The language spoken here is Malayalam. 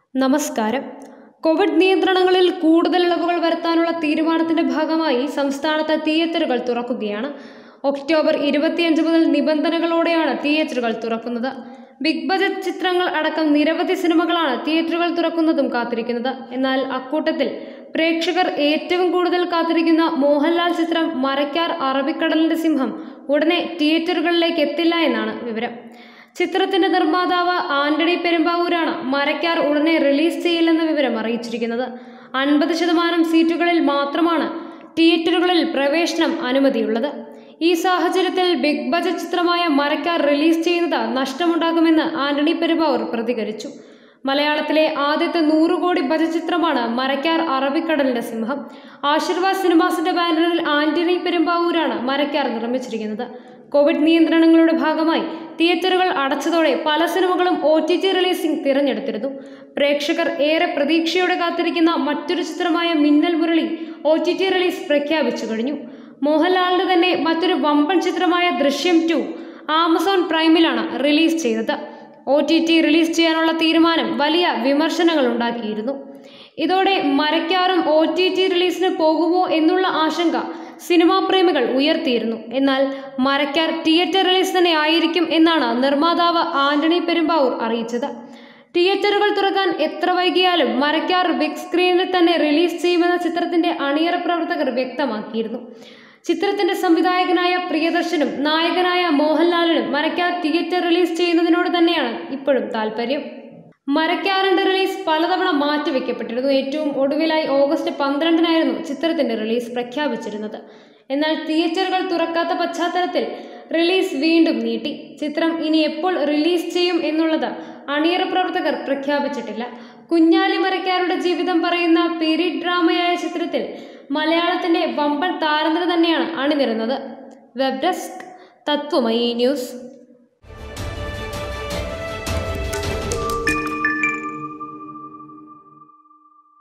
നമസ്കാരം കോവിഡ് നിയന്ത്രണങ്ങളിൽ കൂടുതൽ ഇളവുകൾ വരുത്താനുള്ള തീരുമാനത്തിന്റെ ഭാഗമായി സംസ്ഥാനത്ത് തിയേറ്ററുകൾ തുറക്കുകയാണ് ഒക്ടോബർ ഇരുപത്തിയഞ്ച് മുതൽ നിബന്ധനകളോടെയാണ് തിയേറ്ററുകൾ തുറക്കുന്നത് ബിഗ് ബജറ്റ് ചിത്രങ്ങൾ അടക്കം നിരവധി സിനിമകളാണ് തിയേറ്ററുകൾ തുറക്കുന്നതും കാത്തിരിക്കുന്നത് എന്നാൽ അക്കൂട്ടത്തിൽ പ്രേക്ഷകർ ഏറ്റവും കൂടുതൽ കാത്തിരിക്കുന്ന മോഹൻലാൽ ചിത്രം മരയ്ക്കാർ അറബിക്കടലിന്റെ സിംഹം ഉടനെ തിയേറ്ററുകളിലേക്ക് എത്തില്ല എന്നാണ് വിവരം ചിത്രത്തിന്റെ നിർമ്മാതാവ് ആന്റണി പെരുമ്പാവൂരാണ് മരക്കാർ ഉടനെ റിലീസ് ചെയ്യില്ലെന്ന വിവരം അറിയിച്ചിരിക്കുന്നത് അൻപത് ശതമാനം സീറ്റുകളിൽ മാത്രമാണ് തിയേറ്ററുകളിൽ പ്രവേശനം അനുമതിയുള്ളത് ഈ സാഹചര്യത്തിൽ ബിഗ് ബജറ്റ് ചിത്രമായ മരക്കാർ റിലീസ് ചെയ്യുന്നത് നഷ്ടമുണ്ടാകുമെന്ന് ആന്റണി പെരുമ്പാവൂർ പ്രതികരിച്ചു മലയാളത്തിലെ ആദ്യത്തെ നൂറ് കോടി ബജറ്റ് ചിത്രമാണ് മരക്കാർ അറബിക്കടലിന്റെ സിംഹം ആശീർവാദ് സിനിമാസിന്റെ ബാനറിൽ ആന്റണി പെരുമ്പാവൂരാണ് മരക്കാർ നിർമ്മിച്ചിരിക്കുന്നത് കോവിഡ് നിയന്ത്രണങ്ങളുടെ ഭാഗമായി തിയേറ്ററുകൾ അടച്ചതോടെ പല സിനിമകളും ഒ ടി ടി റിലീസിംഗ് തിരഞ്ഞെടുത്തിരുന്നു പ്രേക്ഷകർ ഏറെ പ്രതീക്ഷയോടെ കാത്തിരിക്കുന്ന മറ്റൊരു ചിത്രമായ Minnal Murali O T T release പ്രഖ്യാപിച്ചു കഴിഞ്ഞു മോഹൻലാലിന്റെ തന്നെ മറ്റൊരു വമ്പൻ ചിത്രമായ ദൃശ്യം ടു ആമസോൺ പ്രൈമിലാണ് റിലീസ് ചെയ്തത് ഒ ടി ടി റിലീസ് ചെയ്യാനുള്ള തീരുമാനം വലിയ വിമർശനങ്ങൾ ഉണ്ടാക്കിയിരുന്നു ഇതോടെ മരക്കാറും ഒ ടി ടി റിലീസിന് പോകുമോ എന്നുള്ള ആശങ്ക സിനിമാ പ്രേമികൾ ഉയർത്തിയിരുന്നു എന്നാൽ മരക്കാർ തിയേറ്റർ റിലീസ് തന്നെ ആയിരിക്കും എന്നാണ് നിർമ്മാതാവ് ആന്റണി പെരുമ്പാവൂർ അറിയിച്ചത് തിയേറ്ററുകൾ തുറക്കാൻ എത്ര വൈകിയാലും മരക്കാർ ബിഗ് സ്ക്രീനിൽ തന്നെ റിലീസ് ചെയ്യുമെന്ന ചിത്രത്തിന്റെ അണിയറ പ്രവർത്തകർ വ്യക്തമാക്കിയിരുന്നു ചിത്രത്തിന്റെ സംവിധായകനായ പ്രിയദർശനും നായകനായ മോഹൻലാലിനും മരക്കാർ തിയേറ്റർ റിലീസ് ചെയ്യുന്നതിനോട് തന്നെയാണ് ഇപ്പോഴും താല്പര്യം മരക്കാറിന്റെ റിലീസ് പലതവണ മാറ്റിവെക്കപ്പെട്ടിരുന്നു ഏറ്റവും ഒടുവിലായി ഓഗസ്റ്റ് പന്ത്രണ്ടിനായിരുന്നു ചിത്രത്തിന്റെ റിലീസ് പ്രഖ്യാപിച്ചിരുന്നത് എന്നാൽ തിയേറ്ററുകൾ തുറക്കാത്ത പശ്ചാത്തലത്തിൽ റിലീസ് വീണ്ടും നീട്ടി ചിത്രം ഇനി എപ്പോൾ റിലീസ് ചെയ്യും എന്നുള്ളത് അണിയറ പ്രവർത്തകർ പ്രഖ്യാപിച്ചിട്ടില്ല കുഞ്ഞാലി മരക്കാരുടെ ജീവിതം പറയുന്ന പീരീഡ് ഡ്രാമയായ ചിത്രത്തിൽ മലയാളത്തിന്റെ വമ്പൻ താരനിര തന്നെയാണ് അണിനിരുന്നത് വെബ് ഡെസ്ക് തത്വമയി ന്യൂസ്